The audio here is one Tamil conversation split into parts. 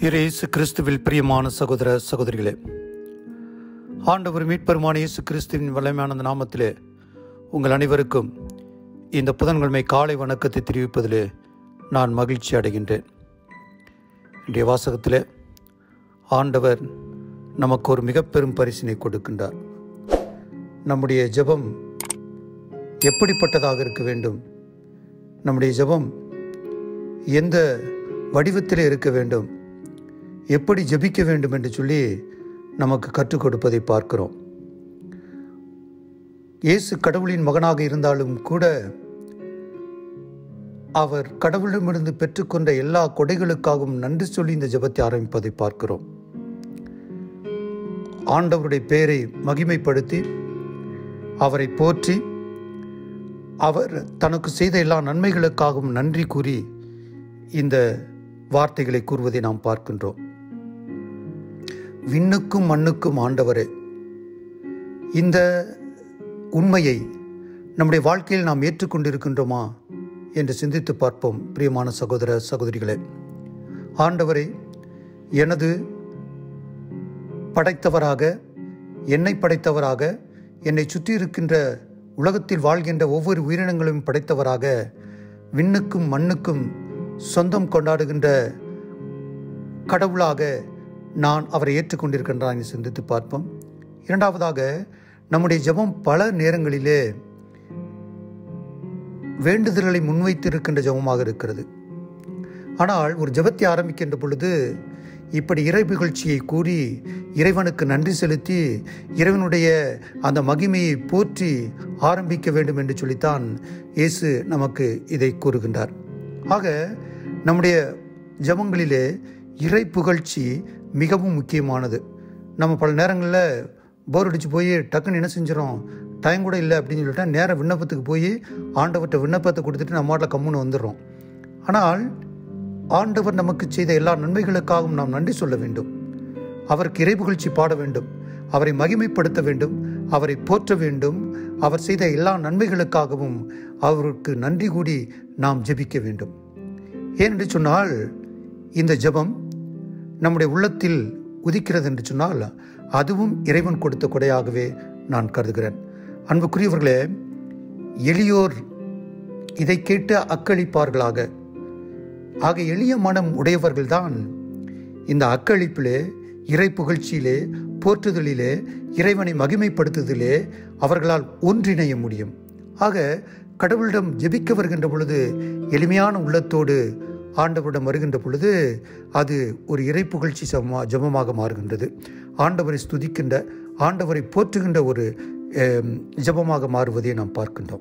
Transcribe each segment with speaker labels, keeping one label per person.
Speaker 1: இயேசு கிறிஸ்துவில் பிரியமான சகோதர சகோதரிகளே ஆண்டவர் மீட்பெருமான இயேசு கிறிஸ்துவின் வல்லமையான அந்த நாமத்திலே உங்கள் அனைவருக்கும் இந்த புதன்கிழமை காலை வணக்கத்தை தெரிவிப்பதிலே நான் மகிழ்ச்சி அடைகின்றேன் இன்றைய வாசகத்திலே ஆண்டவர் நமக்கு ஒரு மிக பெரும் பரிசினை கொடுக்கின்றார் நம்முடைய ஜெபம் எப்படிப்பட்டதாக இருக்க வேண்டும் நம்முடைய ஜெபம் எந்த வடிவத்திலே இருக்க வேண்டும் எப்படி ஜெபிக்க வேண்டும் என்று சொல்லி நமக்கு கற்றுக் கொடுப்பதை பார்க்கிறோம் இயேசு கடவுளின் மகனாக இருந்தாலும் கூட அவர் கடவுளிடமிருந்து பெற்றுக்கொண்ட எல்லா கொடைகளுக்காகவும் நன்றி சொல்லி இந்த ஜெபத்தை ஆரம்பிப்பதை பார்க்கிறோம் ஆண்டவருடைய பெயரை மகிமைப்படுத்தி அவரை போற்றி அவர் தனக்கு செய்த எல்லா நன்மைகளுக்காகவும் நன்றி கூறி இந்த வார்த்தைகளை கூறுவதை நாம் பார்க்கின்றோம் விண்ணுக்கும் மண்ணுக்கும் ஆண்டவரே இந்த உண்மையை நம்முடைய வாழ்க்கையில் நாம் ஏற்றுக்கொண்டிருக்கின்றோமா என்று சிந்தித்து பார்ப்போம் பிரியமான சகோதர சகோதரிகளே ஆண்டவரை எனது படைத்தவராக என்னை படைத்தவராக என்னை சுற்றி இருக்கின்ற உலகத்தில் வாழ்கின்ற ஒவ்வொரு உயிரினங்களையும் படைத்தவராக விண்ணுக்கும் மண்ணுக்கும் சொந்தம் கொண்டாடுகின்ற கடவுளாக நான் அவரை ஏற்றுக்கொண்டிருக்கின்றான் என்று சிந்தித்து பார்ப்போம் இரண்டாவதாக நம்முடைய ஜெபம் பல நேரங்களிலே வேண்டுதல்களை முன்வைத்திருக்கின்ற ஜெபமாக இருக்கிறது ஆனால் ஒரு ஜெபத்தை ஆரம்பிக்கின்ற பொழுது இப்படி இறை புகழ்ச்சியை கூறி இறைவனுக்கு நன்றி செலுத்தி இறைவனுடைய அந்த மகிமையை போற்றி ஆரம்பிக்க வேண்டும் என்று சொல்லித்தான் இயேசு நமக்கு இதை கூறுகின்றார் ஆக நம்முடைய ஜபங்களிலே இறை புகழ்ச்சி மிகவும் முக்கியமானது நம்ம பல நேரங்களில் போர் அடித்து போய் டக்குன்னு என்ன செஞ்சிடும் டைம் கூட இல்லை அப்படின்னு சொல்லிட்டு நேரம் விண்ணப்பத்துக்கு போய் ஆண்டவர்கிட்ட விண்ணப்பத்தை கொடுத்துட்டு நம்ம மாட்டில் கம்முன்னு வந்துடுறோம் ஆனால் ஆண்டவர் நமக்கு செய்த எல்லா நன்மைகளுக்காகவும் நாம் நன்றி சொல்ல வேண்டும் அவருக்கு இறை புகழ்ச்சி பாட வேண்டும் அவரை மகிமைப்படுத்த வேண்டும் அவரை போற்ற வேண்டும் அவர் செய்த எல்லா நன்மைகளுக்காகவும் அவருக்கு நன்றி கூடி நாம் ஜெபிக்க வேண்டும் ஏனென்று சொன்னால் இந்த ஜெபம் நம்முடைய உள்ளத்தில் உதிக்கிறது என்று சொன்னால் அதுவும் இறைவன் கொடுத்த கொடையாகவே நான் கருதுகிறேன் அன்புக்குரியவர்களே எளியோர் இதை கேட்டு அக்களிப்பார்களாக ஆக எளிய மனம் உடையவர்கள்தான் இந்த அக்களிப்பிலே இறை புகழ்ச்சியிலே போற்றுதலிலே இறைவனை மகிமைப்படுத்துதலே அவர்களால் ஒன்றிணைய முடியும் ஆக கடவுளிடம் ஜெபிக்க வருகின்ற பொழுது எளிமையான உள்ளத்தோடு ஆண்டவரிடம் வருகின்ற பொழுது அது ஒரு இறை புகழ்ச்சி சமமா ஜபமாக மாறுகின்றது ஆண்டவரை ஸ்துதிக்கின்ற ஆண்டவரை போற்றுகின்ற ஒரு ஜபமாக மாறுவதை நாம் பார்க்கின்றோம்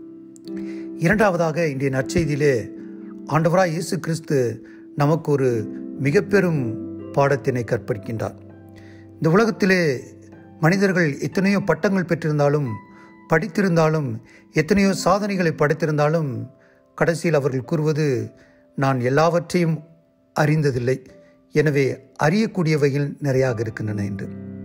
Speaker 1: இரண்டாவதாக இன்றைய நற்செய்தியிலே ஆண்டவராய் இயேசு கிறிஸ்து நமக்கு ஒரு மிக பெரும் பாடத்தினை கற்பிக்கின்றார் இந்த உலகத்திலே மனிதர்கள் எத்தனையோ பட்டங்கள் பெற்றிருந்தாலும் படித்திருந்தாலும் எத்தனையோ சாதனைகளை படைத்திருந்தாலும் கடைசியில் அவர்கள் கூறுவது நான் எல்லாவற்றையும் அறிந்ததில்லை எனவே அறியக்கூடியவைகள் நிறையாக இருக்கின்றன என்று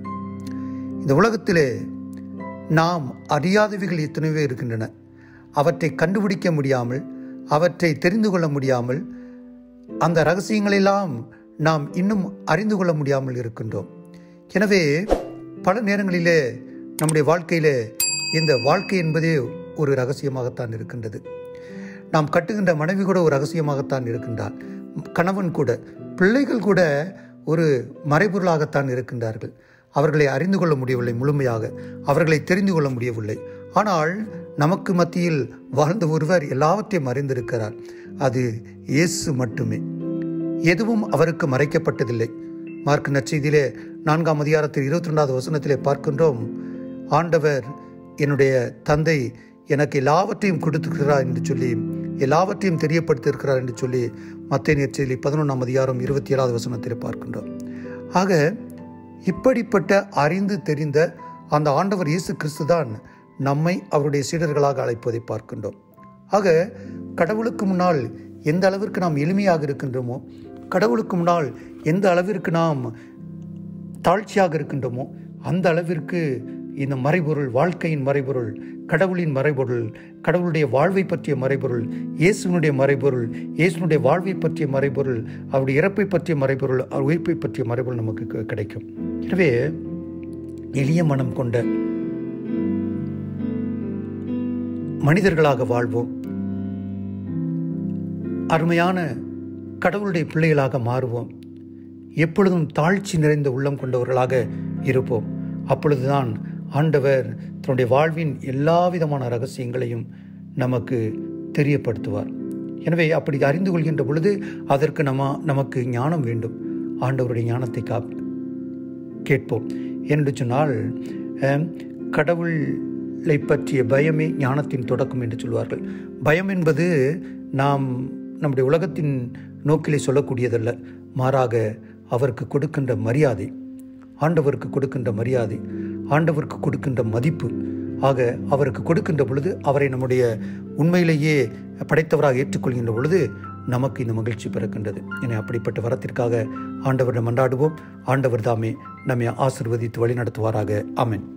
Speaker 1: இந்த உலகத்திலே நாம் அறியாதவைகள் எத்தனையோ இருக்கின்றன அவற்றை கண்டுபிடிக்க முடியாமல் அவற்றை தெரிந்து கொள்ள முடியாமல் அந்த ரகசியங்களெல்லாம் நாம் இன்னும் அறிந்து கொள்ள முடியாமல் இருக்கின்றோம் எனவே பல நேரங்களிலே நம்முடைய வாழ்க்கையிலே இந்த வாழ்க்கை என்பதே ஒரு ரகசியமாகத்தான் இருக்கின்றது நாம் கட்டுகின்ற மனைவி கூட ஒரு ரகசியமாகத்தான் இருக்கின்றார் கணவன் கூட பிள்ளைகள் கூட ஒரு மறைபொருளாகத்தான் இருக்கின்றார்கள் அவர்களை அறிந்து கொள்ள முடியவில்லை முழுமையாக அவர்களை தெரிந்து கொள்ள முடியவில்லை ஆனால் நமக்கு மத்தியில் வாழ்ந்த ஒருவர் எல்லாவற்றையும் அறிந்திருக்கிறார் அது இயேசு மட்டுமே எதுவும் அவருக்கு மறைக்கப்பட்டதில்லை மார்க் நற்செய்தியிலே நான்காம் அதிகாரத்தில் இருபத்தி ரெண்டாவது வசனத்திலே பார்க்கின்றோம் ஆண்டவர் என்னுடைய தந்தை எனக்கு எல்லாவற்றையும் கொடுத்துருக்கிறார் என்று சொல்லி எல்லாவற்றையும் தெரியப்படுத்தியிருக்கிறார் என்று சொல்லி மத்திய நெற்செய்தி பதினொன்றாம் அதிகாரம் இருபத்தி ஏழாவது வசனத்தில் பார்க்கின்றோம் ஆக இப்படிப்பட்ட அறிந்து தெரிந்த அந்த ஆண்டவர் இயேசு கிறிஸ்து தான் நம்மை அவருடைய சீடர்களாக அழைப்பதை பார்க்கின்றோம் ஆக கடவுளுக்கு முன்னால் எந்த அளவிற்கு நாம் எளிமையாக இருக்கின்றோமோ கடவுளுக்கு முன்னால் எந்த அளவிற்கு நாம் தாழ்ச்சியாக இருக்கின்றோமோ அந்த அளவிற்கு இந்த மறைபொருள் வாழ்க்கையின் மறைபொருள் கடவுளின் மறைபொருள் கடவுளுடைய வாழ்வை பற்றிய மறைபொருள் இயேசுனுடைய மறைபொருள் இயேசுனுடைய வாழ்வை பற்றிய மறைபொருள் அவருடைய இறப்பை பற்றிய மறைபொருள் அவர் உயிர்ப்பை பற்றிய மறைபொருள் நமக்கு க- கிடைக்கும் எனவே எளிய மனம் கொண்ட மனிதர்களாக வாழ்வோம் அருமையான கடவுளுடைய பிள்ளைகளாக மாறுவோம் எப்பொழுதும் தாழ்ச்சி நிறைந்த உள்ளம் கொண்டவர்களாக இருப்போம் அப்பொழுதுதான் ஆண்டவர் தன்னுடைய வாழ்வின் எல்லா விதமான ரகசியங்களையும் நமக்கு தெரியப்படுத்துவார் எனவே அப்படி அறிந்து கொள்கின்ற பொழுது அதற்கு நம்ம நமக்கு ஞானம் வேண்டும் ஆண்டவருடைய ஞானத்தை கா கேட்போம் என்று சொன்னால் அஹ், கடவுளை பற்றிய பயமே ஞானத்தின் தொடக்கம் என்று சொல்வார்கள் பயம் என்பது நாம் நம்முடைய உலகத்தின் நோக்கிலே சொல்லக்கூடியதல்ல மாறாக அவருக்கு கொடுக்கின்ற மரியாதை ஆண்டவருக்கு கொடுக்கின்ற மரியாதை ஆண்டவருக்கு கொடுக்கின்ற மதிப்பு ஆக அவருக்கு கொடுக்கின்ற பொழுது அவரை நம்முடைய உண்மையிலேயே படைத்தவராக ஏற்றுக்கொள்கின்ற பொழுது நமக்கு இந்த மகிழ்ச்சி பிறக்கின்றது என அப்படிப்பட்ட வரத்திற்காக ஆண்டவரிடம் மன்றாடுவோம் ஆண்டவர் தாமே நம்மை ஆசிர்வதித்து வழிநடத்துவாராக ஆமென்